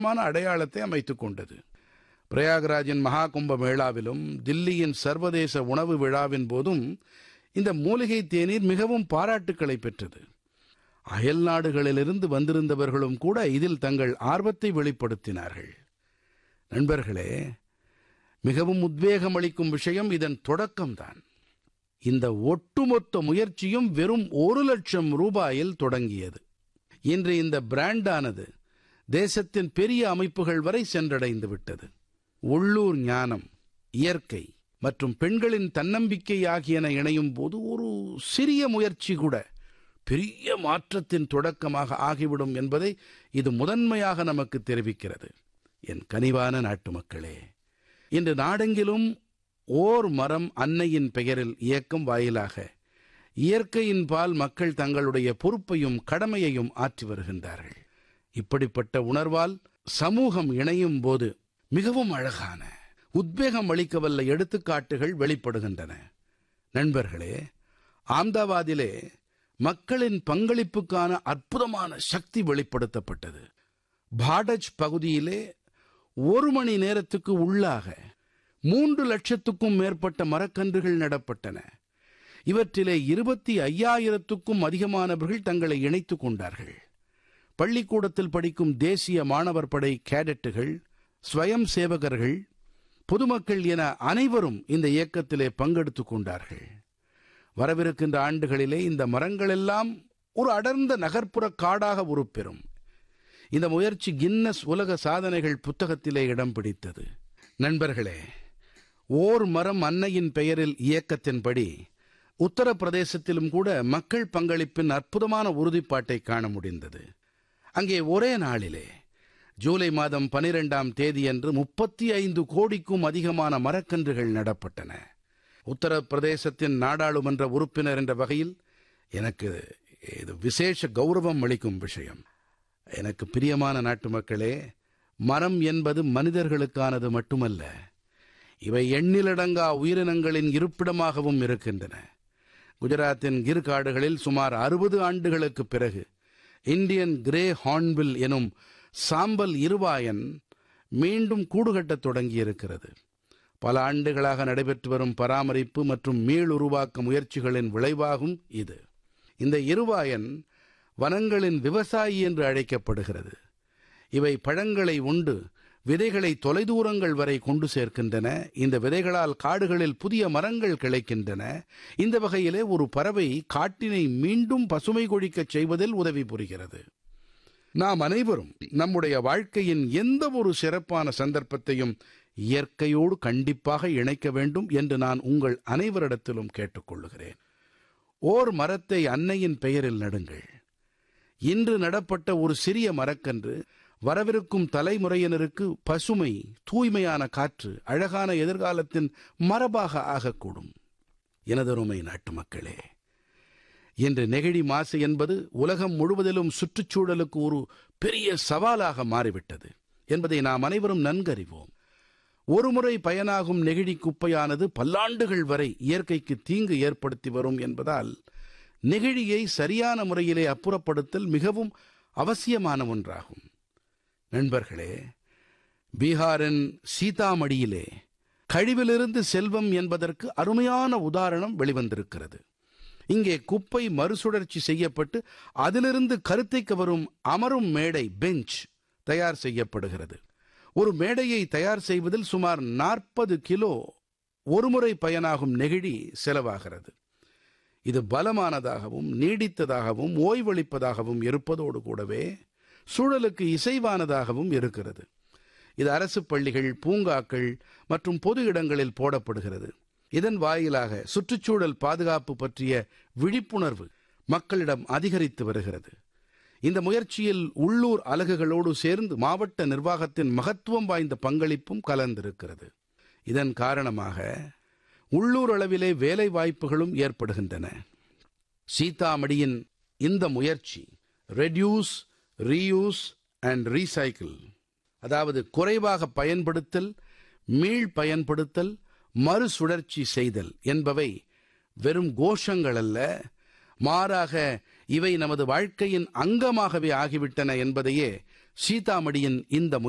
மான அடையாளத்தை அமைத்துக் கொண்டது பிரயாகராஜின் மகா கும்ப மேளாவிலும் தில்லியின் சர்வதேச உணவு விழாவின் போதும் இந்த மூலிகை தேநீர் மிகவும் பாராட்டுக்களை பெற்றது அயல் நாடுகளிலிருந்து வந்திருந்தவர்களும் கூட இதில் தங்கள் ஆர்வத்தை வெளிப்படுத்தினார்கள் நண்பர்களே மிகவும் உத்வேகம் அளிக்கும் விஷயம் இதன் தொடக்கம்தான் இந்த ஒட்டுமொத்த முயற்சியும் வெறும் ஒரு லட்சம் ரூபாயில் தொடங்கியது இன்று இந்த பிராண்டானது தேசத்தின் பெரிய அமைப்புகள் வரை சென்றடைந்து விட்டது உள்ளூர் ஞானம் இயற்கை மற்றும் பெண்களின் தன்னம்பிக்கை ஆகியன இணையும் போது ஒரு சிறிய முயற்சி கூட பெரிய மாற்றத்தின் தொடக்கமாக ஆகிவிடும் என்பதை இது முதன்மையாக நமக்கு தெரிவிக்கிறது என் கனிவான நாட்டு மக்களே இன்று நாடெங்கிலும் ஓர் மரம் அன்னையின் பெயரில் இயக்கம் வாயிலாக இயற்கையின் பால் மக்கள் தங்களுடைய பொறுப்பையும் கடமையையும் ஆற்றி வருகின்றார்கள் இப்படிப்பட்ட உணர்வால் சமூகம் இணையும் போது மிகவும் அழகான உத்வேகம் அளிக்கவல்ல எடுத்துக்காட்டுகள் வெளிப்படுகின்றன நண்பர்களே ஆம்தாவாதிலே மக்களின் பங்களிப்புக்கான அற்புதமான சக்தி வெளிப்படுத்தப்பட்டது பாடஜ் பகுதியிலே ஒரு மணி நேரத்துக்கு உள்ளாக மூன்று லட்சத்துக்கும் மேற்பட்ட மரக்கன்றுகள் நடப்பட்டன இவற்றிலே இருபத்தி ஐயாயிரத்துக்கும் அதிகமானவர்கள் தங்களை இணைத்துக் கொண்டார்கள் பள்ளிக்கூடத்தில் படிக்கும் தேசிய மாணவர் படை கேடட்டுகள் ஸ்வயம் சேவகர்கள் பொதுமக்கள் என அனைவரும் இந்த இயக்கத்திலே பங்கெடுத்துக் கொண்டார்கள் வரவிருக்கின்ற ஆண்டுகளிலே இந்த மரங்கள் எல்லாம் ஒரு அடர்ந்த நகர்ப்புற காடாக உருப்பெறும் இந்த முயற்சி கின்னஸ் உலக சாதனைகள் புத்தகத்திலே இடம் பிடித்தது நண்பர்களே ஓர் மரம் அன்னையின் பெயரில் இயக்கத்தின்படி உத்தரப்பிரதேசத்திலும் கூட மக்கள் பங்களிப்பின் அற்புதமான உறுதிப்பாட்டை காண முடிந்தது அங்கே ஒரே நாளிலே ஜூலை மாதம் பனிரெண்டாம் தேதியன்று முப்பத்தி ஐந்து கோடிக்கும் அதிகமான மரக்கன்றுகள் நடப்பட்டன உத்தரப்பிரதேசத்தின் நாடாளுமன்ற உறுப்பினர் என்ற வகையில் எனக்கு இது விசேஷ கௌரவம் அளிக்கும் விஷயம் எனக்கு பிரியமான நாட்டு மக்களே மரம் என்பது மனிதர்களுக்கானது மட்டுமல்ல இவை எண்ணிலடங்கா உயிரினங்களின் இருப்பிடமாகவும் இருக்கின்றன குஜராத்தின் கிர் காடுகளில் சுமார் அறுபது ஆண்டுகளுக்கு பிறகு இந்தியன் கிரே ஹார்ன்பில் எனும் சாம்பல் இருவாயன் மீண்டும் கூடுகட்டத் தொடங்கியிருக்கிறது பல ஆண்டுகளாக நடைபெற்று வரும் பராமரிப்பு மற்றும் மீளுருவாக்க முயற்சிகளின் விளைவாகும் இது இந்த இருவாயன் வனங்களின் விவசாயி என்று அழைக்கப்படுகிறது இவை பழங்களை உண்டு விதைகளை தொலைதூரங்கள் வரை கொண்டு சேர்க்கின்றன இந்த விதைகளால் காடுகளில் புதிய மரங்கள் கிளைக்கின்றன இந்த வகையிலே ஒரு பறவை காட்டினை மீண்டும் பசுமை கொழிக்கச் செய்வதில் உதவி புரிகிறது நாம் அனைவரும் நம்முடைய வாழ்க்கையின் எந்த ஒரு சிறப்பான சந்தர்ப்பத்தையும் இயற்கையோடு கண்டிப்பாக இணைக்க வேண்டும் என்று நான் உங்கள் அனைவரிடத்திலும் கேட்டுக்கொள்கிறேன் ஓர் மரத்தை அன்னையின் பெயரில் நடுங்கள் இன்று நடப்பட்ட ஒரு சிறிய மரக்கன்று வரவிருக்கும் தலைமுறையினருக்கு பசுமை தூய்மையான காற்று அழகான எதிர்காலத்தின் மரபாக ஆகக்கூடும் எனதருமை நாட்டு மக்களே இன்று நெகிழி மாசு என்பது உலகம் முழுவதிலும் சுற்றுச்சூழலுக்கு ஒரு பெரிய சவாலாக மாறிவிட்டது என்பதை நாம் அனைவரும் நன்கறிவோம் ஒருமுறை பயனாகும் நெகிழி குப்பையானது பல்லாண்டுகள் வரை இயற்கைக்கு தீங்கு ஏற்படுத்தி வரும் என்பதால் நெகிழியை சரியான முறையிலே அப்புறப்படுத்தல் மிகவும் அவசியமான ஒன்றாகும் நண்பர்களே பீகாரின் சீதாமடியிலே கழிவிலிருந்து செல்வம் என்பதற்கு அருமையான உதாரணம் வெளிவந்திருக்கிறது இங்கே குப்பை மறுசுழற்சி செய்யப்பட்டு அதிலிருந்து கருத்தைக்கு வரும் அமரும் மேடை பெஞ்ச் தயார் செய்யப்படுகிறது ஒரு மேடையை தயார் செய்வதில் சுமார் நாற்பது கிலோ ஒருமுறை பயனாகும் நெகிழி செலவாகிறது இது பலமானதாகவும் நீடித்ததாகவும் ஓய்வளிப்பதாகவும் இருப்பதோடு கூடவே சூழலுக்கு இசைவானதாகவும் இருக்கிறது இது அரசு பள்ளிகள் பூங்காக்கள் மற்றும் பொது இடங்களில் போடப்படுகிறது இதன் வாயிலாக சுற்றுச்சூழல் பாதுகாப்பு பற்றிய விழிப்புணர்வு மக்களிடம் அதிகரித்து வருகிறது இந்த முயற்சியில் உள்ளூர் அலகுகளோடு சேர்ந்து மாவட்ட நிர்வாகத்தின் மகத்துவம் வாய்ந்த பங்களிப்பும் கலந்திருக்கிறது இதன் காரணமாக உள்ளூர் அளவிலே வேலை வாய்ப்புகளும் ஏற்படுகின்றன சீதாமடியின் இந்த முயற்சி ரெடியூஸ் ரீயூஸ் அண்ட் ரீசைக்கிள் அதாவது குறைவாக பயன்படுத்தல் மீள் பயன்படுத்தல் மறுசுழற்சி செய்தல் என்பவை வெறும் கோஷங்கள் அல்ல மாறாக இவை நமது வாழ்க்கையின் அங்கமாகவே ஆகிவிட்டன என்பதையே சீதாமடியின் இந்த